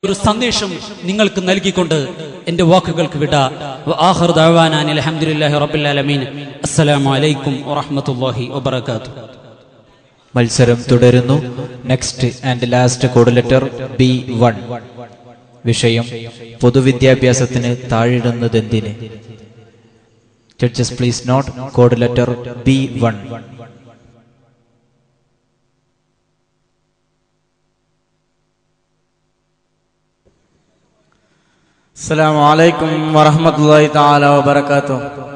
ഒരു സന്ദേശം നിങ്ങൾക്ക് നൽകിക്കൊണ്ട് എന്റെ വാക്കുകൾക്ക് വിട ആഖിർ ദഅവാനാൻ അൽഹംദുലില്ലാഹി റബ്ബിൽ ആലമീൻ അസ്സലാമു അലൈക്കും വറഹ്മത്തുള്ളാഹി വബറകാതുഹു മത്സരം തുടരുന്നു next and last code letter B one വിഷയം പൊതുവിദ്യാഭ്യാസത്തിന് താഴിടുന്നതെന്തിന് judges please note code letter B one السلام عليكم ورحمة الله تعالى وبركاته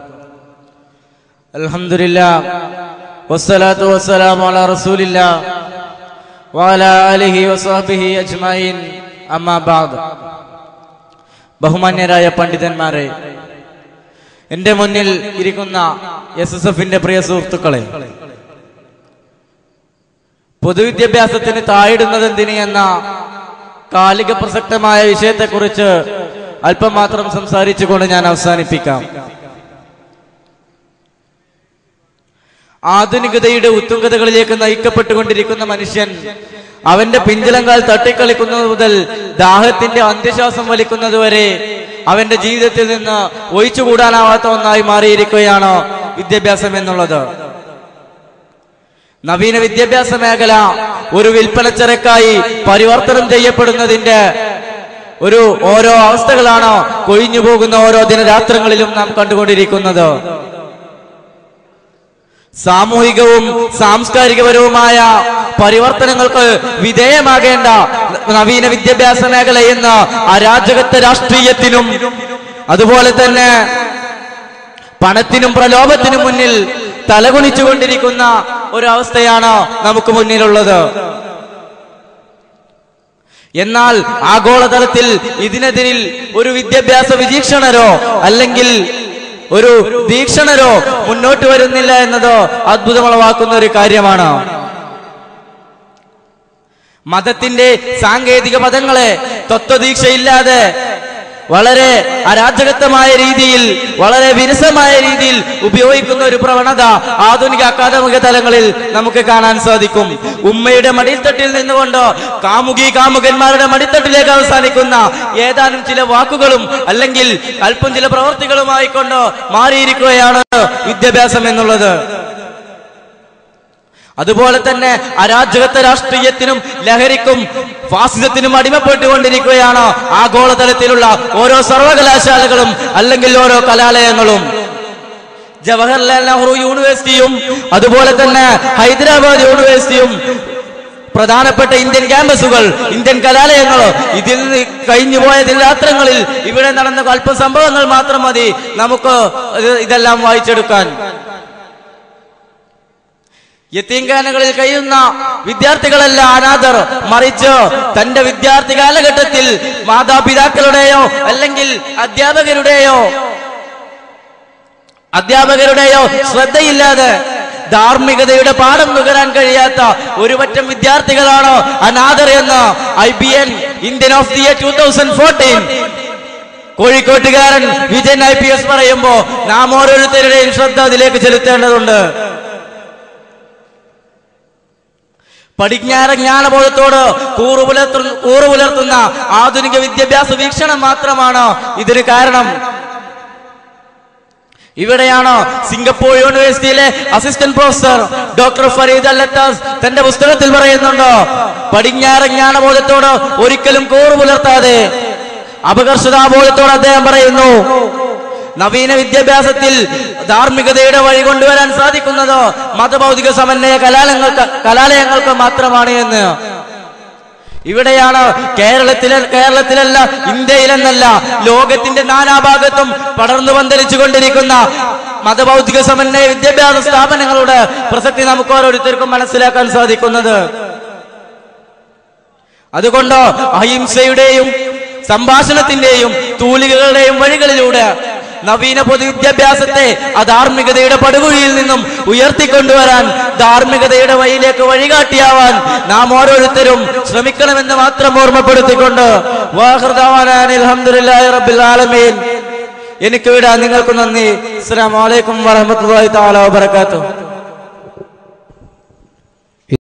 الحمد لله والصلاة والسلام على رسول الله وعلى آله وصحبه أجمعين أما بعد ബഹുമാന്യരായ പണ്ഡിതന്മാരെ എന്റെ മുന്നിൽ ഇരിക്കുന്ന എസ് എസ് എഫിന്റെ പ്രിയ സുഹൃത്തുക്കളെ പൊതുവിദ്യാഭ്യാസത്തിന് താഴിടുന്നത് എന്തിന് എന്ന കാലിക പ്രസക്തമായ വിഷയത്തെക്കുറിച്ച് അല്പം മാത്രം സംസാരിച്ചുകൊണ്ട് ഞാൻ അവസാനിപ്പിക്കാം ആധുനികതയുടെ ഉത്തുംഗതകളിലേക്ക് നയിക്കപ്പെട്ടുകൊണ്ടിരിക്കുന്ന മനുഷ്യൻ അവന്റെ പിഞ്ചിലങ്കാൽ തട്ടിക്കളിക്കുന്നത് മുതൽ ദാഹത്തിന്റെ അന്ത്യശ്വാസം വലിക്കുന്നത് വരെ അവന്റെ ജീവിതത്തിൽ നിന്ന് ഒഴിച്ചുകൂടാനാവാത്ത ഒന്നായി മാറിയിരിക്കുകയാണ് വിദ്യാഭ്യാസം എന്നുള്ളത് നവീന വിദ്യാഭ്യാസ മേഖല ഒരു വിൽപ്പനച്ചരക്കായി പരിവർത്തനം ചെയ്യപ്പെടുന്നതിന്റെ ഒരു ഓരോ അവസ്ഥകളാണ് കൊഴിഞ്ഞു പോകുന്ന ഓരോ ദിനരാത്രങ്ങളിലും നാം കണ്ടുകൊണ്ടിരിക്കുന്നത് സാമൂഹികവും സാംസ്കാരികപരവുമായ പരിവർത്തനങ്ങൾക്ക് വിധേയമാകേണ്ട നവീന വിദ്യാഭ്യാസ മേഖല എന്ന അരാജകത്വ രാഷ്ട്രീയത്തിനും അതുപോലെ തന്നെ പണത്തിനും പ്രലോഭത്തിനും മുന്നിൽ തലകുണിച്ചുകൊണ്ടിരിക്കുന്ന ഒരു അവസ്ഥയാണ് നമുക്ക് മുന്നിലുള്ളത് എന്നാൽ ആഗോളതലത്തിൽ ഇതിനെതിരിൽ ഒരു വിദ്യാഭ്യാസ വിചീക്ഷണരോ അല്ലെങ്കിൽ ഒരു വീക്ഷണരോ മുന്നോട്ട് വരുന്നില്ല എന്നത് അത്ഭുതമുളവാക്കുന്ന ഒരു കാര്യമാണ് മതത്തിന്റെ സാങ്കേതിക പദങ്ങളെ തത്വദീക്ഷയില്ലാതെ വളരെ അരാജകത്വമായ രീതിയിൽ വളരെ വിരസമായ രീതിയിൽ ഉപയോഗിക്കുന്ന ഒരു പ്രവണത ആധുനിക അക്കാദമിക തലങ്ങളിൽ നമുക്ക് കാണാൻ സാധിക്കും ഉമ്മയുടെ മടിത്തട്ടിൽ നിന്നുകൊണ്ട് കാമുകി കാമുകന്മാരുടെ മടിത്തട്ടിലേക്ക് അവസാനിക്കുന്ന ഏതാനും ചില വാക്കുകളും അല്ലെങ്കിൽ അല്പം ചില പ്രവർത്തികളുമായി കൊണ്ട് മാറിയിരിക്കുകയാണ് വിദ്യാഭ്യാസം എന്നുള്ളത് അതുപോലെ തന്നെ അരാജകത്വ രാഷ്ട്രീയത്തിനും ലഹരിക്കും ഫാസിസത്തിനും അടിമപ്പെട്ടുകൊണ്ടിരിക്കുകയാണ് ആഗോളതലത്തിലുള്ള ഓരോ സർവകലാശാലകളും അല്ലെങ്കിൽ ഓരോ കലാലയങ്ങളും ജവഹർലാൽ നെഹ്റു യൂണിവേഴ്സിറ്റിയും അതുപോലെ തന്നെ ഹൈദരാബാദ് യൂണിവേഴ്സിറ്റിയും പ്രധാനപ്പെട്ട ഇന്ത്യൻ ക്യാമ്പസുകൾ ഇന്ത്യൻ കലാലയങ്ങൾ ഇതിൽ നിന്ന് കഴിഞ്ഞു പോയ ദിനരാത്രങ്ങളിൽ ഇവിടെ നടന്ന അല്പ സംഭവങ്ങൾ മാത്രം മതി നമുക്ക് ഇത് ഇതെല്ലാം വായിച്ചെടുക്കാൻ യത്തീംഖാനകളിൽ കഴിയുന്ന വിദ്യാർത്ഥികളല്ല അനാഥർ മറിച്ച് തന്റെ വിദ്യാർത്ഥി കാലഘട്ടത്തിൽ മാതാപിതാക്കളുടെയോ അല്ലെങ്കിൽ അധ്യാപകരുടെയോ അധ്യാപകരുടെയോ ശ്രദ്ധയില്ലാതെ ധാർമ്മികതയുടെ പാഠം നുകരാൻ കഴിയാത്ത ഒരു പറ്റം വിദ്യാർത്ഥികളാണ് അനാഥർ എന്ന് I B N Indian of the year two thousand fourteen കോഴിക്കോട്ടുകാരൻ വിജയൻ ഐ പി എസ് പറയുമ്പോ നാം ഓരോരുത്തരുടെയും ശ്രദ്ധ അതിലേക്ക് ചെലുത്തേണ്ടതുണ്ട് പടിഞ്ഞാറ ജ്ഞാനബോധത്തോട് കൂറുപുലർത്തു കൂറുപുലർത്തുന്ന ആധുനിക വിദ്യാഭ്യാസ വീക്ഷണം മാത്രമാണ് ഇതിന് കാരണം ഇവിടെയാണ് സിംഗപ്പൂർ യൂണിവേഴ്സിറ്റിയിലെ assistant professor doctor Farid Alatas തന്റെ പുസ്തകത്തിൽ പറയുന്നുണ്ട് പടിഞ്ഞാറ് ജ്ഞാനബോധത്തോട് ഒരിക്കലും കൂറു പുലർത്താതെ അപകർഷതാബോധത്തോട് അദ്ദേഹം പറയുന്നു നവീന വിദ്യാഭ്യാസത്തിൽ ധാർമ്മികതയുടെ വഴി കൊണ്ടുവരാൻ സാധിക്കുന്നത് മതഭൗതിക സമന്വയ കലാലയങ്ങൾക്ക് കലാലയങ്ങൾക്ക് മാത്രമാണ് എന്ന് ഇവിടെയാണ് കേരളത്തിലെ കേരളത്തിലല്ല ഇന്ത്യയിലെന്നല്ല ലോകത്തിന്റെ നാനാഭാഗത്തും പടർന്നു പന്തലിച്ചു കൊണ്ടിരിക്കുന്ന മതഭൗതിക സമന്വയ വിദ്യാഭ്യാസ സ്ഥാപനങ്ങളുടെ പ്രസക്തി നമുക്ക് ഓരോരുത്തർക്കും മനസ്സിലാക്കാൻ സാധിക്കുന്നത് അതുകൊണ്ട് അഹിംസയുടെയും സംഭാഷണത്തിന്റെയും തൂലികകളുടെയും വഴികളിലൂടെ നവീന പൊതുവിദ്യാഭ്യാസത്തെ അധാർമികതയുടെ പടുകുഴിയിൽ നിന്നും ഉയർത്തിക്കൊണ്ടുവരാൻ ധാർമ്മികതയുടെ വഴിയിലേക്ക് വഴികാട്ടിയാവാൻ നാം ഓരോരുത്തരും ശ്രമിക്കണമെന്ന് മാത്രം ഓർമ്മപ്പെടുത്തിക്കൊണ്ട് വാഹൃദാവാനാൻ അൽഹംദുലില്ലാഹി റബ്ബിൽ ആലമീൻ എനിക്ക് വിടാൻ നിങ്ങൾക്ക് നന്ദി അസ്സലാമു അലൈക്കും വറഹ്മത്തുള്ളാഹി തആല വബറകാതുഹു